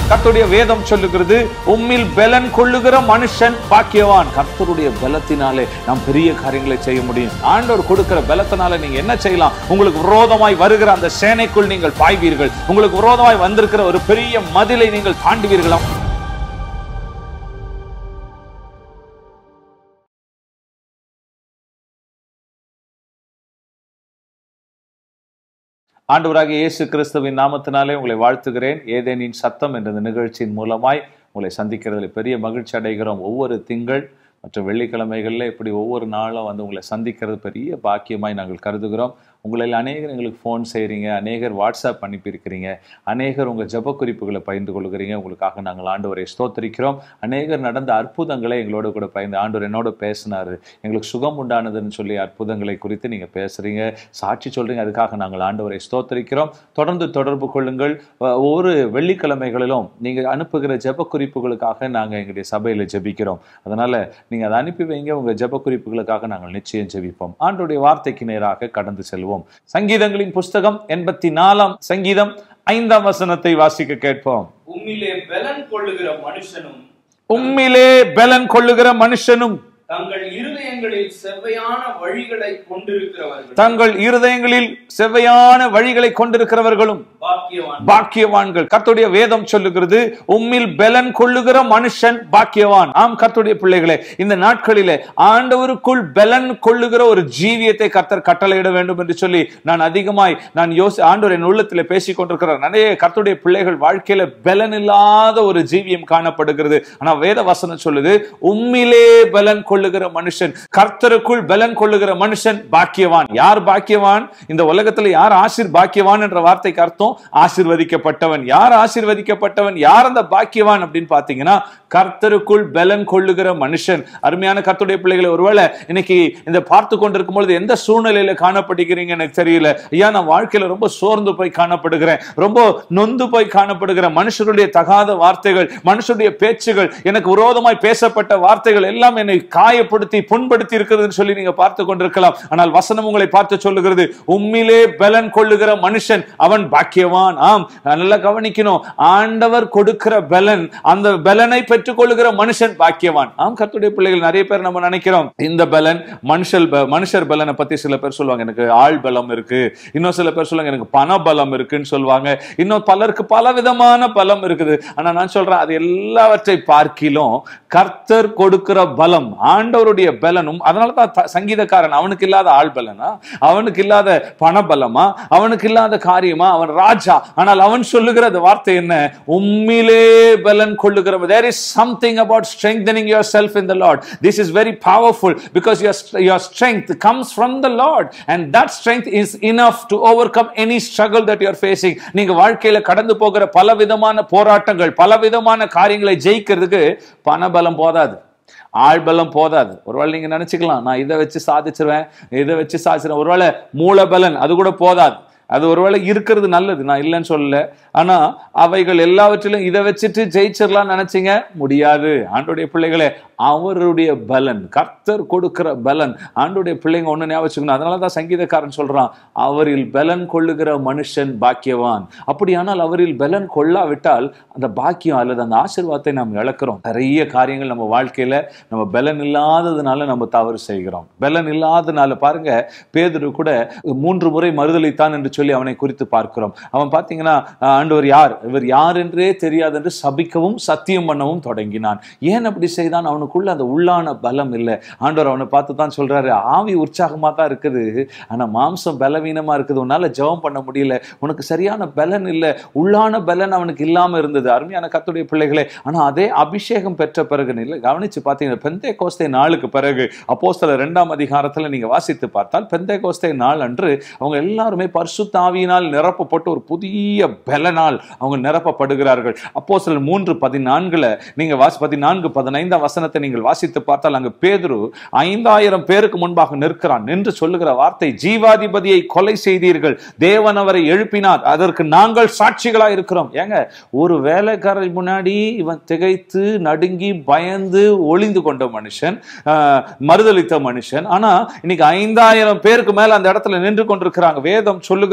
கர்த்தருடைய வேதம் சொல்லுகிறது உம்மில் பலன் கொள்ளுகிற மனுஷன் பாக்கியவான் கர்த்தருடைய பலத்தினாலே நாம் பெரிய காரியங்களை செய்ய முடியும் ஆண்டவர் கொடுக்கிற பலத்தினால நீங்க என்ன செய்யலாம் உங்களுக்கு விரோதமாய் வருகிற அந்த சேனைக்குள் நீங்கள் பாய்வீர்கள் உங்களுக்கு விரோதமாய் வந்திருக்கிற ஒரு பெரிய மதிலை நீங்கள் தாண்டுவீர்களா ஆண்டவராகிய இயேசு கிறிஸ்துவின் நாமத்தினாலே உங்களை வாழ்த்துகிறேன் ஏதேனின் சத்தம் என்ற இந்த நிகழ்ச்சியின் மூலமாய் உங்களை சந்திக்கிறதில் பெரிய மகிழ்ச்சி அடைகிறோம் ஒவ்வொரு திங்கள் மற்றும் வெள்ளிக்கிழமைகளில் இப்படி ஒவ்வொரு நாளும் வந்து உங்களை சந்திக்கிறது பெரிய பாக்கியமாய் நாங்கள் கருதுகிறோம் உங்களில் அநேகர் எங்களுக்கு ஃபோன் செய்கிறீங்க அநேகர் வாட்ஸ்அப் அனுப்பியிருக்கிறீங்க அநேகர் உங்கள் ஜெப குறிப்புகளை பகிர்ந்து கொள்கிறீங்க உங்களுக்காக நாங்கள் ஆண்டவரை ஸ்தோத்திரிக்கிறோம் அநேகர் நடந்த அற்புதங்களை எங்களோட கூட பயந்து ஆண்டவர் என்னோட பேசினாரு எங்களுக்கு சுகம் உண்டானதுன்னு சொல்லி அற்புதங்களை குறித்து நீங்கள் பேசுகிறீங்க சாட்சி சொல்கிறீங்க அதுக்காக நாங்கள் ஆண்டவரை ஸ்தோத்திரிக்கிறோம் தொடர்ந்து தொடர்பு கொள்ளுங்கள் அஹ் ஒவ்வொரு வெள்ளிக்கிழமைகளிலும் நீங்கள் அனுப்புகிற ஜெப குறிப்புகளுக்காக நாங்கள் எங்களுடைய சபையில் ஜெபிக்கிறோம் அதனால் நீங்கள் அதை அனுப்பி வைங்க உங்கள் ஜெப குறிப்புகளுக்காக நாங்கள் நிச்சயம் ஜெபிப்போம் ஆண்டுடைய வார்த்தைக்கு நேராக கடந்து செல்வோம் சங்கீதங்களின் புஸ்தகம் எண்பத்தி நாலாம் சங்கீதம் ஐந்தாம் வசனத்தை வாசிக்க கேட்போம் உம்மிலே பலன் கொள்ளுகிற மனுஷனும் உம்மிலே பலன் கொள்ளுகிற மனுஷனும் தங்கள் இருதயங்களில் செவ்வையான வழிகளை கொண்டிருக்கிறவர்கள் தங்கள் இருதயங்களில் செவ்வையான வழிகளை கொண்டிருக்கிறவர்களும் பாக்கியவான் பாக்கியவான்கள் கர்த்தருடைய வேதம் சொல்லுகிறது உம்மில் பலன் கொள்ளுகிற மனுஷன் பாக்கியவான் ஆம் கர்த்தருடைய பிள்ளைகளே இந்த நாட்களிலே ஆண்டவருக்குள் பலன் கொள்ளுகிற ஒரு ஜீவியத்தை கர்த்தர் கட்டளையிட வேண்டும் என்று சொல்லி நான் அதிகமாய் நான் யோசி ஆண்டவர் என் உள்ளத்தில் பேசிக் கொண்டிருக்கிறார் நிறைய கர்த்தருடைய பிள்ளைகள் வாழ்க்கையில பலன் இல்லாத ஒரு ஜீவியம் காணப்படுகிறது ஆனா வேத வசனம் சொல்லுது உம்மிலே பலன் கொள்ளுகிற மனுஷன் கர்த்தருக்குள் பலன் கொள்ளுகிற மனுஷன் பாக்கியவான் யார் பாக்கியவான் இந்த உலகத்துல யார் ஆசிர் பாக்கியவான் என்ற வார்த்தைக்கு அர்த்தம் ஆசிர்வதிக்கப்பட்டவன் யார் ஆசிர்வதிக்கப்பட்டவன் யார் அந்த பாக்கியவான் அப்படின்னு பாத்தீங்கன்னா கர்த்தருக்குள் பலன் கொள்ளுகிற மனுஷன் அருமையான கர்த்தருடைய பிள்ளைகளை ஒருவேளை இன்னைக்கு இந்த பார்த்து கொண்டிருக்கும் பொழுது எந்த சூழ்நிலையில காணப்படுகிறீங்க எனக்கு தெரியல ஐயா நான் வாழ்க்கையில ரொம்ப சோர்ந்து போய் காணப்படுகிறேன் ரொம்ப நொந்து போய் காணப்படுகிற மனுஷருடைய தகாத வார்த்தைகள் மனுஷருடைய பேச்சுகள் எனக்கு விரோதமாய் பேசப்பட்ட வார்த்தைகள் எல்லாம் என்னை காயப்படுத்தி புண்படுத்தி இருக்கிறதுன்னு சொல்லி நீங்க பார்த்து கொண்டிருக்கலாம் ஆனால் வசனம் உங்களை பார்த்து சொல்லுகிறது உம்மிலே பலன் கொள்ளுகிற மனுஷன் அவன் பாக்கியவான் ஆம் நல்லா கவனிக்கணும் ஆண்டவர் கொடுக்கிற பலன் அந்த பலனை பெற்றுக் கொள்ளுகிற மனுஷன் பாக்கியவான் ஆம் கர்த்தருடைய பிள்ளைகள் நிறைய பேர் நம்ம நினைக்கிறோம் இந்த பலன் மனுஷல் ப- மனுஷர் பலனை பத்தி சில பேர் சொல்லுவாங்க எனக்கு ஆள் பலம் இருக்கு இன்னும் சில பேர் சொல்லுவாங்க எனக்கு பண பலம் இருக்குன்னு சொல்லுவாங்க இன்னும் பலருக்கு பல விதமான பலம் இருக்குது ஆனா நான் சொல்றேன் அது எல்லாவற்றை பார்க்கிலும் கர்த்தர் கொடுக்கிற பலம் ஆண்டவருடைய பலனும் அதனால தான் த- சங்கீதக்காரன் அவனுக்கு இல்லாத ஆள் பலனா அவனுக்கு இல்லாத பண பலமா அவனுக்கு இல்லாத காரியமா அவன் ராஜா ஆனால் அவன் சொல்லுகிற அந்த வார்த்தை என்ன உம்மிலே பலன் கொள்ளுகிற there is something about strengthening yourself in the lord this is very powerful because your your strength comes from the lord and that strength is enough to overcome any struggle that you are facing நீங்க வாழ்க்கையில கடந்து போகிற பல விதமான போராட்டங்கள் பல விதமான காரியங்களை ஜெயிக்கிறதுக்கு பணபலம் போதாது ஆள்பலம் போதாது ஒருவேளை நீங்க நினைச்சுக்கலாம் நான் இதை வச்சு சாதிச்சிருவேன் இதை வச்சு சாதிச்சிருவேன் ஒருவேளை மூலபலன் அது கூட போதாது அது ஒருவேளை இருக்கிறது நல்லது நான் இல்லைன்னு சொல்லல ஆனா அவைகள் எல்லாவற்றிலும் இதை வச்சுட்டு ஜெயிச்சிடலாம் நினைச்சீங்க முடியாது ஆண்டுடைய பிள்ளைகளே அவருடைய பலன் கர்த்தர் கொடுக்கிற பலன் ஆண்டுடைய பிள்ளைங்க ஒண்ணு ஞாபகம் வச்சுக்கணும் அதனால தான் சங்கீதக்காரன் சொல்றான் அவரில் பலன் கொள்ளுகிற மனுஷன் பாக்கியவான் அப்படியானால் அவரில் பலன் கொள்ளாவிட்டால் அந்த பாக்கியம் அல்லது அந்த ஆசீர்வாதத்தை நாம் இழக்கிறோம் நிறைய காரியங்கள் நம்ம வாழ்க்கையில நம்ம பலன் இல்லாததுனால நம்ம தவறு செய்கிறோம் பலன் இல்லாதனால பாருங்க பேதுரு கூட மூன்று முறை மறுதளித்தான் என்று சொல்லி அவனை குறித்து பார்க்கிறோம் அவன் பார்த்தீங்கன்னா அஹ், ஆண்டவர் யார் இவர் யார் என்றே தெரியாது என்று சபிக்கவும் சத்தியம் பண்ணவும் தொடங்கினான் ஏன் அப்படி செய்தான் அவனுக்குள்ள அந்த உள்ளான பலம் இல்லை ஆண்டவர் அவனை பார்த்து தான் சொல்றாரு ஆவி உற்சாகமா தான் இருக்குது ஆனா மாம்சம் பலவீனமா இருக்குது உன்னால ஜெபம் பண்ண முடியல உனக்கு சரியான பலன் இல்லை உள்ளான பலன் அவனுக்கு இல்லாம இருந்தது அருமையான கத்துடைய பிள்ளைகளே ஆனா அதே அபிஷேகம் பெற்ற பிறகு இல்லை கவனிச்சு பார்த்தீங்கன்னா பெந்தே கோஸ்தை நாளுக்கு பிறகு அப்போஸ்தலர் இரண்டாம் அதிகாரத்துல நீங்க வாசித்து பார்த்தால் பெந்தே கோஸ்தை நாள் அன்று அவங்க எல்லாருமே பரிசுத்த ஆவியினால் நிரப்பப்பட்டு ஒரு புதிய பலனால் அவங்க நிரப்பப்படுகிறார்கள் அப்போஸ்தலர் மூன்று பதினான்குல நீங்க வாசி பதினான்கு பதினைந்தாம் வசனத்தை நீங்கள் வாசித்து பார்த்தால் அங்கு பேதுரு ஐந்தாயிரம் பேருக்கு முன்பாக நிற்கிறான் என்று சொல்லுகிற வார்த்தை ஜீவாதிபதியை கொலை செய்தீர்கள் தேவன் அவரை எழுப்பினார் அதற்கு நாங்கள் சாட்சிகளா இருக்கிறோம் ஏங்க ஒரு வேலைக்காரர் முன்னாடி இவன் திகைத்து நடுங்கி பயந்து ஒளிந்து கொண்ட மனுஷன் ஆஹ், மறுதலித்த மனுஷன் ஆனா இன்னைக்கு ஐந்தாயிரம் பேருக்கு மேல அந்த இடத்துல நின்று கொண்டிருக்கிறாங்க வேதம் சொல்லுகிறது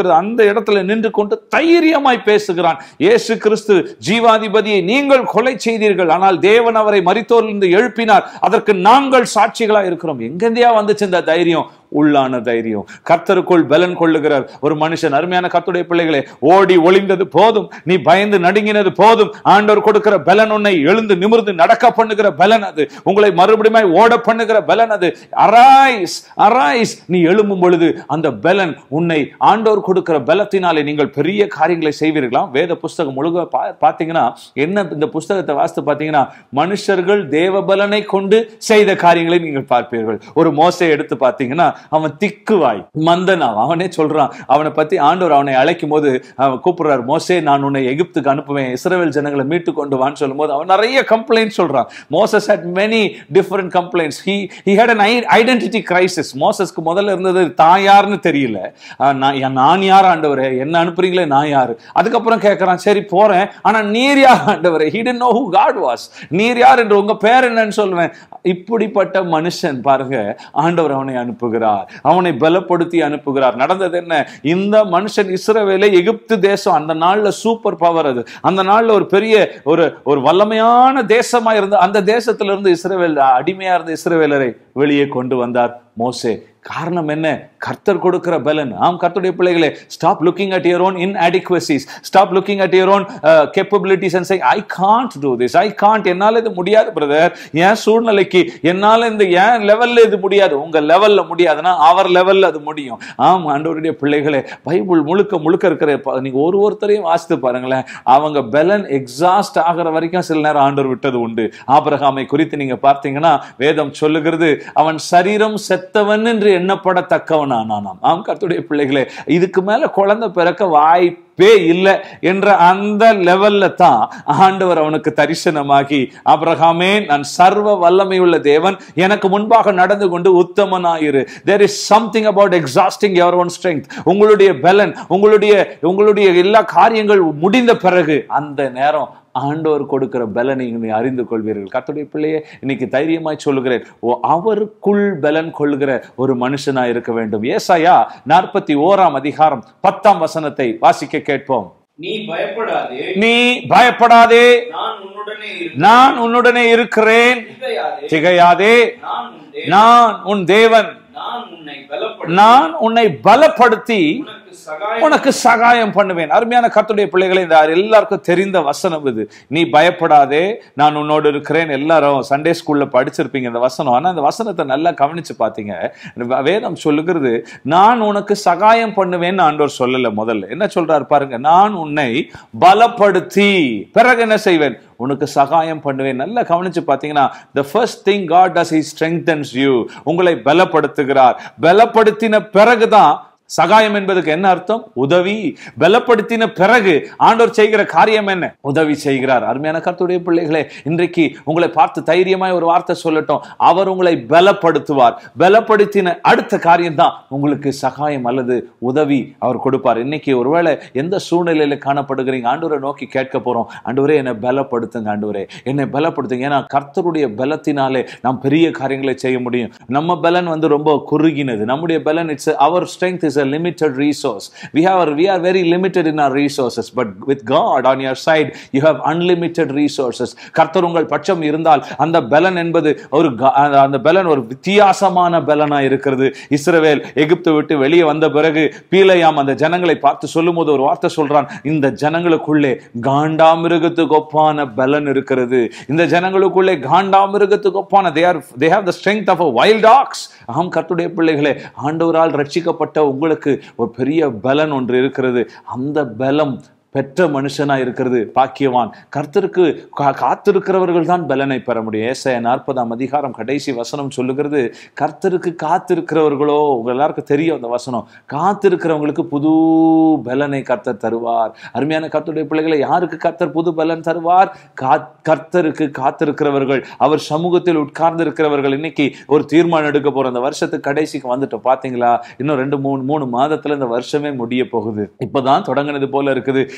சொல்லுகிறது அந்த இடத்துல நின்று கொண்டு தைரியமாய் பேசுகிறான் இயேசு கிறிஸ்து ஜீவாதிபதியை நீங்கள் கொலை செய்தீர்கள் ஆனால் தேவன் அவரை மரித்தோரிலிருந்து எழுப்பினார் அதற்கு நாங்கள் சாட்சிகளா இருக்கிறோம் எங்கெந்தியா வந்துச்சு இந்த தைரியம் உள்ளான தைரியம் கர்த்தருக்குள் பலன் கொள்ளுகிறார் ஒரு மனுஷன் அருமையான கர்த்தருடைய பிள்ளைகளே ஓடி ஒளிந்தது போதும் நீ பயந்து நடுங்கினது போதும் ஆண்டவர் கொடுக்கிற பலன் உன்னை எழுந்து நிமிர்ந்து நடக்க பண்ணுகிற பலன் அது உங்களை மறுபடியும் ஓட பண்ணுகிற பலன் அது அரைஸ் அரைஸ் நீ எழும்பும் பொழுது அந்த பலன் உன்னை ஆண்டவர் கொடுக்கிற பலத்தினாலே நீங்கள் பெரிய காரியங்களை செய்வீர்களாம் வேத புஸ்தகம் முழுக பா- பார்த்தீங்கன்னா என்ன இந்த புஸ்தகத்தை வாசித்து பார்த்தீங்கன்னா மனுஷர்கள் தேவ பலனை கொண்டு செய்த காரியங்களை நீங்கள் பார்ப்பீர்கள் ஒரு மோசை எடுத்து பார்த்தீங்கன்னா அவன் திக்குவாய் மந்தனா அவனே சொல்றான் அவனை பத்தி ஆண்டவர் அவனை அழைக்கும் போது அவன் கூப்பிடுறார் மோசே நான் உன்னை எகிப்துக்கு அனுப்புவேன் இஸ்ரவேல் ஜனங்களை மீட்டு கொண்டு வான்னு சொல்லும்போது அவன் நிறைய கம்ப்ளைண்ட் சொல்றான் Moses had many different complaints he he had an i- identity crisis மோசஸ்க்கு முதல்ல இருந்தது தான் யாருன்னு தெரியல அஹ் நான் என் நான் யார் ஆண்டவரே என்ன அனுப்புறீங்களே நான் யாரு அதுக்கப்புறம் கேட்கறான் சரி போறேன் ஆனா நீர் யார் ஆண்டவரே he didn't know who God was நீர் யார் என்று உங்க பேர் என்னன்னு சொல்லுவேன் இப்படிப்பட்ட மனுஷன் பாருங்க ஆண்டவர் அவனை அனுப்புகிறார் அவனை பலப்படுத்தி அனுப்புகிறார் நடந்தது என்ன இந்த மனுஷன் இஸ்ரவேலை எகிப்து தேசம் அந்த நாள்ல சூப்பர் பவர் அது அந்த நாள்ல ஒரு பெரிய ஒரு ஒரு வல்லமையான தேசமா இருந்த அந்த தேசத்துல இருந்து இஸ்ரவேல் அடிமையா இருந்த இஸ்ரவேலரை வெளியே கொண்டு வந்தார் மோசே காரணம் என்ன கர்த்தர் கொடுக்கிற பலன் ஆம் கர்த்தருடைய பிள்ளைகளே stop looking at your own inadequacies stop looking at your own capabilities and say I can't do this I can't என்னால இது முடியாது பிரதர் என் சூழ்நிலைக்கு என்னால இந்த என் லெவல்ல இது முடியாது உங்க லெவல்ல முடியாதுன்னா அவர் லெவல்ல அது முடியும் ஆம் ஆண்டவருடைய பிள்ளைகளே பைபிள் முழுக்க முழுக்க இருக்கிற ப- நீங்க ஒரு ஒருத்தரையும் வாசித்து பாருங்களேன் அவங்க பலன் எக்ஸாஸ்ட் ஆகிற வரைக்கும் சில நேரம் ஆண்டவர் விட்டது உண்டு ஆபிரகாமை குறித்து நீங்க பார்த்தீங்கன்னா வேதம் சொல்லுகிறது அவன் சரீரம் செத்தவன் என்று எண்ணப்படத்தக்கவனானானாம் ஆம் கர்த்தருடைய பிள்ளைகளே இதுக்கு மேல குழந்தை பிறக்க வாய்ப்பே இல்லை என்ற அந்த லெவல்ல தான் ஆண்டவர் அவனுக்கு தரிசனமாகி ஆபிரகாமே நான் சர்வ வல்லமையுள்ள தேவன் எனக்கு முன்பாக நடந்து கொண்டு உத்தமனாயிரு there is something about exhausting your own strength உங்களுடைய பலன் உங்களுடைய உங்களுடைய எல்லா காரியங்கள் முடிந்த பிறகு அந்த நேரம் ஆண்டவர் கொடுக்கிற பலனை நீங்கள் அறிந்து கொள்வீர்கள் கர்த்தருடைய பிள்ளையே இன்னைக்கு தைரியமாய் சொல்லுகிறேன் ஓ அவருக்குள் பலன் கொள்கிற ஒரு மனுஷனா இருக்க வேண்டும் ஏசாயா நாற்பத்தி ஓராம் அதிகாரம் பத்தாம் வசனத்தை வாசிக்க கேட்போம் நீ பயப்படாதே நீ பயப்படாதே நான் உன்னுடனே இருக்கிறேன். நான் உன்னுடனே இருக்கிறேன் திகையாதே திகையாதே நான் உன் தேவன். நான் உன் தேவன் நான் உன்னை பலப்படுத்தி நான் உன்னை பலப்படுத்தி உனக்கு சகாயம் உனக்கு சகாயம் பண்ணுவேன் அருமையான கர்த்தருடைய பிள்ளைகளை இந்த எல்லாருக்கும் தெரிந்த வசனம் இது நீ பயப்படாதே நான் உன்னோடு இருக்கிறேன் எல்லாரும் சண்டே ஸ்கூல்ல படிச்சிருப்பீங்க இந்த வசனம் ஆனா அந்த வசனத்தை நல்லா கவனிச்சு பார்த்தீங்க இந்த வேதம் சொல்லுகிறது நான் உனக்கு சகாயம் பண்ணுவேன்னு ஆண்டவர் சொல்லல முதல்ல என்ன சொல்றாரு பாருங்க நான் உன்னை பலப்படுத்தி பிறகு என்ன செய்வேன் உனக்கு சகாயம் பண்ணுவேன் நல்லா கவனிச்சு பார்த்தீங்கன்னா the first thing God does he strengthens you உங்களை பலப்படுத்துகிறார் பலப்படுத்தின பிறகுதான் சகாயம் என்பதுக்கு என்ன அர்த்தம் உதவி பலப்படுத்தின பிறகு ஆண்டவர் செய்கிற காரியம் என்ன உதவி செய்கிறார் அருமையான கர்த்தருடைய பிள்ளைகளே இன்றைக்கு உங்களை பார்த்து தைரியமாய் ஒரு வார்த்தை சொல்லட்டும் அவர் உங்களை பலப்படுத்துவார் பலப்படுத்தின அடுத்த காரியம் தான் உங்களுக்கு சகாயம் அல்லது உதவி அவர் கொடுப்பார் இன்னைக்கு ஒருவேளை எந்த சூழ்நிலையில காணப்படுகிறீங்க ஆண்டவரை நோக்கி கேட்க போறோம் ஆண்டவரே என்னை பலப்படுத்துங்க ஆண்டவரே என்னை பலப்படுத்துங்க ஏன்னா கர்த்தருடைய பலத்தினாலே நாம் பெரிய காரியங்களை செய்ய முடியும் நம்ம பலன் வந்து ரொம்ப குறுகினது நம்முடைய பலன் it's our strength is a limited resource we have we are very limited in our resources but with god on your side you have unlimited resources கர்த்தர் உங்கள் பட்சம் இருந்தால் அந்த பலன் என்பது ஒரு க- அந்த- அந்த பலன் ஒரு வித்தியாசமான பலனா இருக்கிறது இஸ்ரவேல் எகிப்து விட்டு வெளியே வந்த பிறகு பீலையாம் அந்த ஜனங்களை பார்த்து சொல்லும்போது ஒரு வார்த்தை சொல்றான் இந்த ஜனங்களுக்குள்ளே காண்டாமிருகத்துக்கு ஒப்பான பலன் இருக்கிறது இந்த ஜனங்களுக்குள்ளே காண்டாமிருகத்துக்கு ஒப்பான they are they have the strength of a wild ox ஆம் கர்த்தருடைய பிள்ளைகளே ஆண்டவரால் ரட்சிக்கப்பட்ட உங்களுக்கு ஒரு பெரிய பலன் ஒன்று இருக்கிறது அந்த பலம் பெற்ற மனுஷனா இருக்கிறது பாக்கியவான் கர்த்தருக்கு கா- காத்திருக்கிறவர்கள் தான் பலனை பெற முடியும் ஏசாயா நாற்பதாம் அதிகாரம் கடைசி வசனம் சொல்லுகிறது கர்த்தருக்கு காத்திருக்கிறவர்களோ உங்க எல்லாருக்கும் தெரியும் அந்த வசனம் காத்திருக்கிறவங்களுக்கு புது பலனை கர்த்தர் தருவார் அருமையான கர்த்தருடைய பிள்ளைகளை யாருக்கு கர்த்தர் புது பலன் தருவார் கா- கர்த்தருக்கு காத்திருக்கிறவர்கள் அவர் சமூகத்தில் உட்கார்ந்து இருக்கிறவர்கள் இன்னைக்கு ஒரு தீர்மானம் எடுக்க போற அந்த வருஷத்துக்கு கடைசிக்கு வந்துட்டோம் பாத்தீங்களா இன்னும் ரெண்டு மூணு மூணு மாதத்துல இந்த வருஷமே முடிய போகுது இப்பதான் தொடங்கினது போல இருக்குது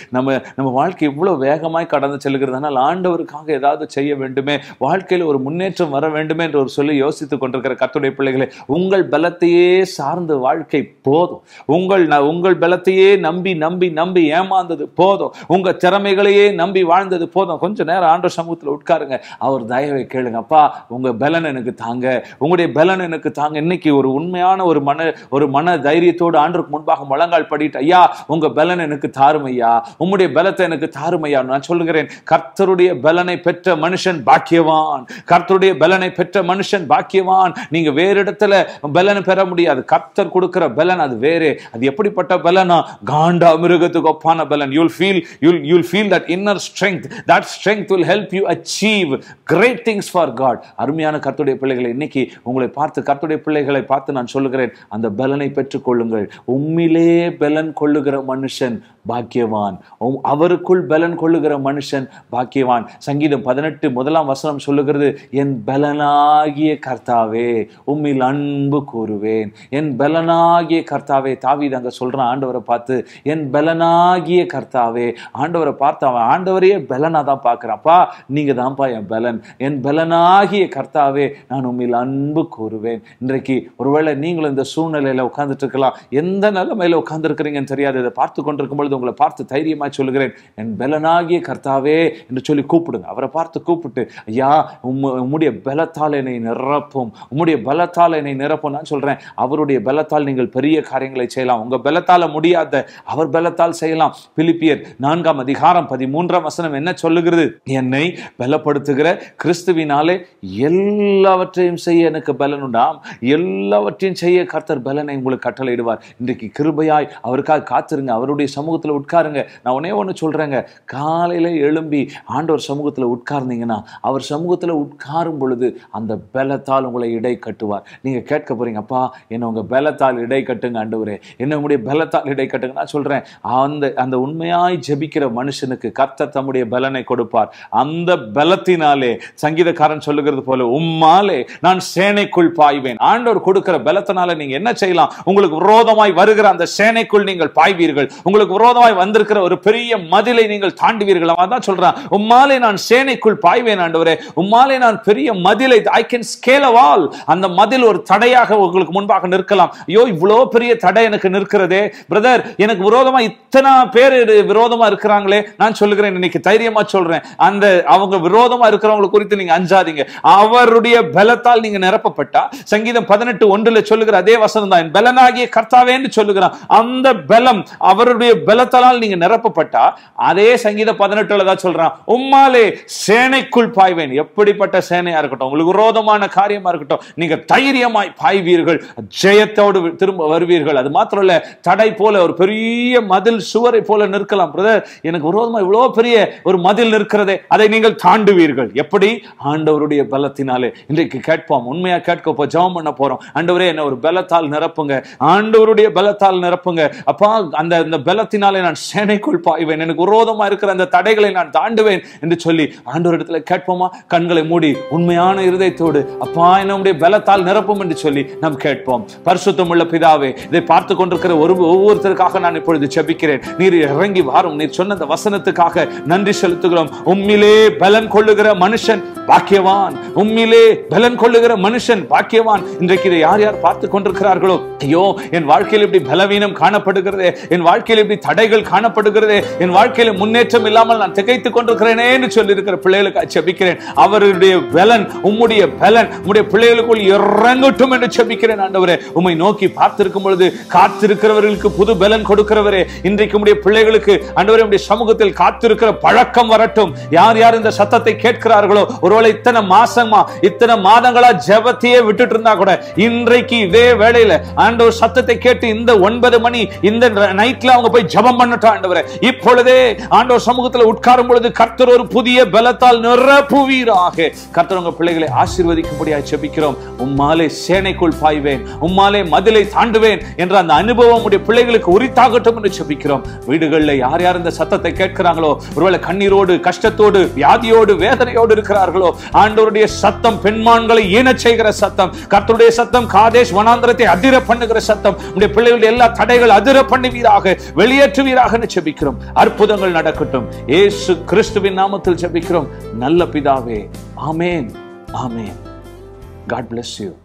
நம்ம நம்ம வாழ்க்கை இவ்வளவு வேகமாய் கடந்து செல்கிறது ஆனால் ஆண்டவருக்காக ஏதாவது செய்ய வேண்டுமே வாழ்க்கையில் ஒரு முன்னேற்றம் வர வேண்டுமே என்று ஒரு சொல்லி யோசித்துக் கொண்டிருக்கிற கர்த்தருடைய பிள்ளைகளே உங்கள் பலத்தையே சார்ந்த வாழ்க்கை போதும் உங்கள் ந- உங்கள் பலத்தையே நம்பி நம்பி நம்பி ஏமாந்தது போதும் உங்க திறமைகளையே நம்பி வாழ்ந்தது போதும் கொஞ்ச நேரம் ஆண்டவர் சமூகத்தில் உட்காருங்க அவர் தயவை கேளுங்க அப்பா உங்க பலன் எனக்கு தாங்க உங்களுடைய பலன் எனக்கு தாங்க இன்னைக்கு ஒரு உண்மையான ஒரு மன ஒரு மன தைரியத்தோடு ஆண்டருக்கு முன்பாக முழங்கால் படிட்டு ஐயா உங்க பலன் எனக்கு தாரும் ஐயா உம்முடைய பலத்தை எனக்கு தாரும் ஐயா நான் சொல்லுகிறேன் கர்த்தருடைய பலனை பெற்ற மனுஷன் பாக்கியவான் கர்த்தருடைய பலனை பெற்ற மனுஷன் பாக்கியவான் நீங்க வேறு இடத்துல பலனை பெற முடியாது கர்த்தர் கொடுக்கிற பலன் அது வேறே அது எப்படிப்பட்ட பலனா காண்டா மிருகத்துக்கு ஒப்பான பலன் you'll feel you'll you'll feel that inner strength that strength will help you achieve great things for God அருமையான கர்த்தருடைய பிள்ளைகளை இன்னைக்கு உங்களை பார்த்து கர்த்தருடைய பிள்ளைகளை பார்த்து நான் சொல்லுகிறேன் அந்த பலனை பெற்றுக் கொள்ளுங்கள் உம்மிலே பலன் கொள்ளுகிற மனுஷன் பாக்கியவான் உம் அவருக்குள் பலன் கொள்ளுகிற மனுஷன் பாக்கியவான் சங்கீதம் பதினெட்டு முதலாம் வசனம் சொல்லுகிறது என் பலனாகிய கர்த்தாவே உம்மில் அன்பு கூறுவேன் என் பலனாகிய கர்த்தாவே தாவீது அங்க சொல்றான் ஆண்டவரை பார்த்து என் பலனாகிய கர்த்தாவே ஆண்டவரை பார்த்து அவன் ஆண்டவரையே பலனா தான் பார்க்கறான்ப்பா நீங்க தான்ப்பா என் பலன் என் பலனாகிய கர்த்தாவே நான் உம்மில் அன்பு கூறுவேன் இன்றைக்கு ஒருவேளை நீங்களும் இந்த சூழ்நிலையில உட்கார்ந்துட்டு இருக்கலாம் எந்த நிலைமையில உட்கார்ந்துருக்கிறீங்கன்னு தெரியாது இதை பார்த்து கொண்டிருக்கும் பொழுது உங்களை பார்த்து தைரியமா சொல்லுகிறேன் என் பலனாகிய கர்த்தாவே என்று சொல்லி கூப்பிடுங்க அவரை பார்த்து கூப்பிட்டு ஐயா உம்ம உம்முடைய பலத்தால் என்னை நிரப்பும் உம்முடைய பலத்தால் என்னை நிரப்பும் நான் சொல்றேன் அவருடைய பலத்தால் நீங்கள் பெரிய காரியங்களை செய்யலாம் உங்க பலத்தால முடியாத அவர் பலத்தால் செய்யலாம் பிலிப்பியர் நான்காம் அதிகாரம் பதிமூன்றாம் வசனம் என்ன சொல்லுகிறது என்னை பலப்படுத்துகிற கிறிஸ்துவினாலே எல்லாவற்றையும் செய்ய எனக்கு பலன் உண்டாம் எல்லாவற்றையும் செய்ய கர்த்தர் பலனை உங்களுக்கு கட்டளையிடுவார் இன்றைக்கு கிருபையாய் அவருக்காக காத்திருங்க அவருடைய சமூகத்தில் உட்காருங்க நான் ஒன்னே ஒன்று சொல்றேங்க காலையில எழும்பி ஆண்டவர் சமூகத்தில் உட்கார்ந்தீங்கன்னா அவர் சமூகத்தில் உட்காரும் பொழுது அந்த பலத்தால் உங்களை இடை கட்டுவார் நீங்க கேட்க போறீங்க அப்பா என்ன உங்க பலத்தால் இடை கட்டுங்க ஆண்டவரே என்ன உங்களுடைய பலத்தால் இடை கட்டுங்க நான் சொல்றேன் அந்த அந்த உண்மையாய் ஜெபிக்கிற மனுஷனுக்கு கர்த்தர் தம்முடைய பலனை கொடுப்பார் அந்த பலத்தினாலே சங்கீதக்காரன் சொல்லுகிறது போல உம்மாலே நான் சேனைக்குள் பாய்வேன் ஆண்டவர் கொடுக்கிற பலத்தினால நீங்க என்ன செய்யலாம் உங்களுக்கு விரோதமாய் வருகிற அந்த சேனைக்குள் நீங்கள் பாய்வீர்கள் உங்களுக்கு விரோதமாய் வந்திருக்கிற ஒரு பெரிய மதிலை நீங்கள் தாண்டுவீர்கள் அவன் தான் சொல்றான் உம்மாலே நான் சேனைக்குள் பாய்வேன் ஆண்டவரே உம்மாலே நான் பெரிய மதிலை ஐ கேன் ஸ்கேல் வால் அந்த மதில் ஒரு தடையாக உங்களுக்கு முன்பாக நிற்கலாம் ஐயோ இவ்வளோ பெரிய தடை எனக்கு நிற்கிறதே பிரதர் எனக்கு விரோதமா இத்தனை பேர் விரோதமா இருக்கிறாங்களே நான் சொல்லுகிறேன் இன்னைக்கு தைரியமா சொல்றேன் அந்த அவங்க விரோதமா இருக்கிறவங்களை குறித்து நீங்க அஞ்சாதீங்க அவருடைய பலத்தால் நீங்க நிரப்பப்பட்டா சங்கீதம் பதினெட்டு ஒன்றுல சொல்லுகிற அதே வசனம் தான் என் பலனாகிய கர்த்தாவேன்னு சொல்லுகிறான் அந்த பலம் அவருடைய பலத்தால் நீங்க நிரப்பப்பட்டா அதே சங்கீதம் பதினெட்டுல தான் சொல்றான் உம்மாலே சேனைக்குள் பாய்வேன் எப்படிப்பட்ட சேனையா இருக்கட்டும் உங்களுக்கு விரோதமான காரியமா இருக்கட்டும் நீங்க தைரியமாய் பாய்வீர்கள் ஜெயத்தோடு திரும்ப வருவீர்கள் அது மாத்திரம் இல்ல தடை போல ஒரு பெரிய மதில் சுவரை போல நிற்கலாம் பிரதர் எனக்கு விரோதமா இவ்வளவு பெரிய ஒரு மதில் நிற்கிறதே அதை நீங்கள் தாண்டுவீர்கள் எப்படி ஆண்டவருடைய பலத்தினாலே இன்றைக்கு கேட்போம் உண்மையா கேட்க போ ஜெபம் பண்ண போறோம் ஆண்டவரே என்ன ஒரு பலத்தால் நிரப்புங்க ஆண்டவருடைய பலத்தால் நிரப்புங்க அப்பா அந்த அந்த பலத்தினாலே நான் சேனைக்குள் பாய்வேன் எனக்கு விரோதமா இருக்கிற அந்த தடைகளை நான் தாண்டுவேன் என்று சொல்லி ஆண்டவரிடத்துல கேட்போமா கண்களை மூடி உண்மையான இருதயத்தோடு அப்பா என்னுடைய பலத்தால் நிரப்பும் என்று சொல்லி நாம் கேட்போம் பரிசுத்தம் உள்ள பிதாவே இதை பார்த்து கொண்டிருக்கிற ஒரு ஒவ்வொருத்தருக்காக நான் இப்பொழுது ஜெபிக்கிறேன் நீர் இறங்கி வாரும் நீர் சொன்ன அந்த வசனத்துக்காக நன்றி செலுத்துகிறோம் உம்மிலே பலன் கொள்ளுகிற மனுஷன் பாக்கியவான் உம்மிலே பலன் கொள்ளுகிற மனுஷன் பாக்கியவான் இன்றைக்கு இதை யார் யார் பார்த்து கொண்டிருக்கிறார்களோ ஐயோ என் வாழ்க்கையில் இப்படி பலவீனம் காணப்படுகிறதே என் வாழ்க்கையில் இப்படி தடைகள் காணப்படுகிறதே என் வாழ்க்கையில முன்னேற்றம் இல்லாமல் நான் திகைத்துக் கொண்டிருக்கிறேனே என்று சொல்லி இருக்கிற பிள்ளைகளுக்கு செபிக்கிறேன் அவருடைய பலன் உம்முடைய பலன் உம்முடைய பிள்ளைகளுக்குள் இறங்கட்டும் என்று செபிக்கிறேன் ஆண்டவரே உம்மை நோக்கி பார்த்திருக்கும் பொழுது காத்திருக்கிறவர்களுக்கு புது பலன் கொடுக்கிறவரே இன்றைக்கு உம்முடைய பிள்ளைகளுக்கு ஆண்டவரே உம்முடைய சமூகத்தில் காத்திருக்கிற பழக்கம் வரட்டும் யார் யார் இந்த சத்தத்தை கேட்கிறார்களோ ஒருவேளை இத்தனை மாசமா இத்தனை மாதங்களா ஜெபத்தையே விட்டுட்டு இருந்தா கூட இன்றைக்கு இதே வேளையில ஆண்டவர் சத்தத்தை கேட்டு இந்த ஒன்பது மணி இந்த நைட்ல அவங்க போய் ஜெபம் பண்ணட்டும் ஆண்டவரே இப்பொழுதே ஆண்டவர் சமூகத்தில் உட்காரும் பொழுது கர்த்தர் ஒரு புதிய பலத்தால் நிரப்புவீராக கர்த்தர் உங்க பிள்ளைகளை ஆசீர்வதிக்கும்படியாக ஜெபிக்கிறோம் உம்மாலே சேனைக்குள் பாய்வேன் உம்மாலே மதிலை தாண்டுவேன் என்ற அந்த அனுபவம் உடைய பிள்ளைகளுக்கு உரித்தாகட்டும் என்று ஜெபிக்கிறோம் வீடுகளில் யார் யார் இந்த சத்தத்தை கேட்கிறாங்களோ ஒருவேளை கண்ணீரோடு கஷ்டத்தோடு வியாதியோடு வேதனையோடு இருக்கிறார்களோ ஆண்டவருடைய சத்தம் பெண்மான்களை ஈனச் செய்கிற சத்தம் கர்த்தருடைய சத்தம் காதேஷ் வனாந்திரத்தை அதிர பண்ணுகிற சத்தம் உடைய பிள்ளைகளுடைய எல்லா தடைகள் அதிர பண்ணுவீராக வெளியேற்ற நிறைவேற்றுவீராக ஜெபிக்கிறோம் அற்புதங்கள் நடக்கட்டும் இயேசு கிறிஸ்துவின் நாமத்தில் ஜெபிக்கிறோம் நல்ல பிதாவே amen amen God bless you